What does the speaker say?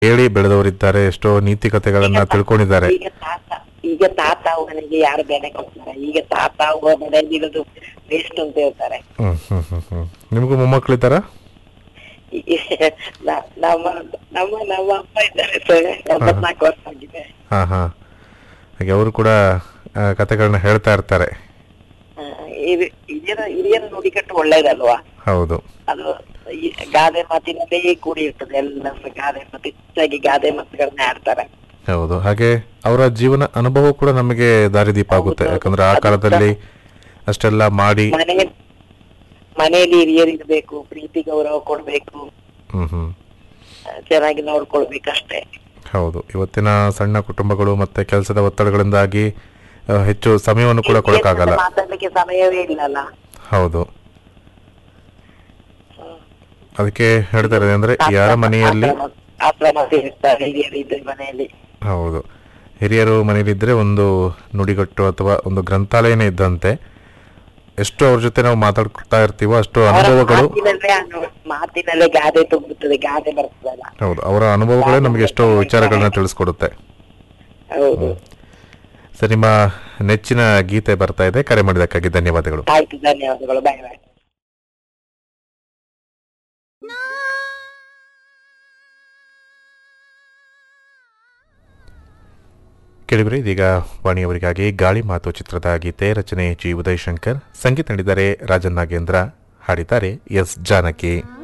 ಕೇಳಿ ಬೆಳೆದವರಿದ್ದಾರೆ ಎಷ್ಟೋ ನೀತಿ ಕಥೆಗಳನ್ನ ತಿಳ್ಕೊಂಡಿದ್ದಾರೆ ಈಗ ತಾತ ಈಗ ತಾತ ಅವನಿಗೆ ಯಾರು ಬೆಲೆ ಕೊಡ್ತಾರೆ ಈಗ ತಾತ ಅವ್ವ ಮನೆಯಲ್ಲಿರೋದು ವೇಸ್ಟ್ ಅಂತ ಹೇಳ್ತಾರೆ ಹ್ಮ್ ಹ್ಮ್ ಹ್ಮ್ ಹ್ಮ್ ನಿಮಗೂ ಮೊಮ್ಮಕ್ಕಳಿದ್ದಾರಾ ಈ- ನ- ನಮ್ಮ ನಮ್ಮ ನಮ್ಮ ಅಪ್ಪ ಇದ್ದಾರೆ ಸರ್ ಎಂಬತ್ನಾಲ್ಕು ವರ್ಷ ಆಗಿದೆ ಹಾ ಹಾ ಹಾಗೆ ಅವರು ಕೂಡ ಆ, ಕಥೆಗಳನ್ನ ಹೇಳ್ತಾ ಇರ್ತಾರೆ ಆ, ಹಿರಿ- ಹಿರಿಯರ ಹಿರಿಯರ ನುಡಿಗಟ್ಟು ಒಳ್ಳೇದಲ್ವಾ ಹೌದು ಅದು ಈ ಗಾದೆ ಮಾತಿನಲ್ಲೇ ಕೂಡಿ ಇರ್ತದೆ ಎಲ್ಲ ಗಾದೆ ಮಾತು ಹೆಚ್ಚಾಗಿ ಗಾದೆ ಮಾತುಗಳನ್ನ ಆಡ್ತಾರೆ ಹೌದು ಹಾಗೆ ಅವರ ಜೀವನ ಅನುಭವ ಕೂಡ ನಮಗೆ ದಾರಿದೀಪ ಆಗುತ್ತೆ ಹೌದು, ಯಾಕಂದ್ರೆ ಆ ಅದು ಕಾಲದಲ್ಲಿ ಅಷ್ಟೆಲ್ಲ ಮಾಡಿ ಮನೆ ಮನೆಯಲ್ಲಿ ಹಿರಿಯರು ಇರ್ಬೇಕು ಪ್ರೀತಿ ಗೌರವ ಕೊಡ್ಬೇಕು ಹ್ಮ್ ಹ್ಮ್ ಆ, ಚೆನ್ನಾಗಿ ನೋಡ್ಕೊಳ್ಬೇಕಷ್ಟೇ ಹೌದು ಇವತ್ತಿನ ಸಣ್ಣ ಕುಟುಂಬಗಳು ಮತ್ತೆ ಕೆಲಸದ ಒತ್ತಡಗಳಿಂದಾಗಿ ಆ, ಹೆಚ್ಚು ಸಮಯವನ್ನು ಕೂಡ ಕೊಡಕ್ಕಾಗಲ್ಲ ಮಾತಾಡ್ಲಿಕ್ಕೆ ಸಮಯವೇ ಇಲ್ಲಲ್ಲ ಹೌದು ಅದಕ್ಕೆ ಹೇಳ್ತಾರೆ ಅಂದ್ರೆ ಯಾರ ಮನೆಯಲ್ಲಿ ಆಶ್ರಮ- ಆಶ್ರಮ ಸೇರಿಸ್ತಾರೆ ಹಿರಿಯರು ಇದ್ರೆ ಮನೆಯಲ್ಲಿ ಹೌದು ಹಿರಿಯರು ಮನೆಯಲ್ಲಿದ್ದರೆ ಒಂದು ನುಡಿಗಟ್ಟು ಅಥವಾ ಒಂದು ಗ್ರಂಥಾಲಯನೇ ಇದ್ದಂತೆ ಎಷ್ಟು ಅವ್ರ ಜೊತೆ ನಾವು ಮಾತಾಡ್ತಾ ಇರ್ತೀವೋ ಅಷ್ಟು ಅವರ ಅನುಭವಗಳು ಮಾತಿನಲ್ಲೇ ಅನು- ಮಾತಿನಲ್ಲೇ ಗಾದೆ ತುಂಬುತ್ತದೆ ಗಾದೆ ಬರ್ತದಲ್ಲ ಹೌದು ಅವರ ಅನುಭವಗಳೇ ನಮಗೆ ಎಷ್ಟೋ ವಿಚಾರಗಳನ್ನ ತಿಳಿಸ್ಕೊಡುತ್ತೆ ಹೌದು ಸರ್ ನಿಮ್ಮ ನೆಚ್ಚಿನ ಗೀತೆ ಬರ್ತಾ ಇದೆ ಕರೆ ಮಾಡಿದ್ದಕ್ಕಾಗಿ ಧನ್ಯವಾದಗಳು ಆಯ್ತು ಧನ್ಯವಾದಗಳು ಬಾಯ್ ಬಾಯ್ ಕೇಳಿಬ್ರಿ ಇದೀಗ ವಾಣಿಯವರಿಗಾಗಿ ಗಾಳಿ ಮಾತು ಚಿತ್ರದ ಗೀತೆ ರಚನೆ ಜಿ ಉದಯ್ ಶಂಕರ್ ಸಂಗೀತ ನೀಡಿದ್ದಾರೆ ರಾಜನ್ ನಾಗೇಂದ್ರ ಹಾಡಿದ್ದಾರೆ ಎಸ್ ಜಾನಕಿ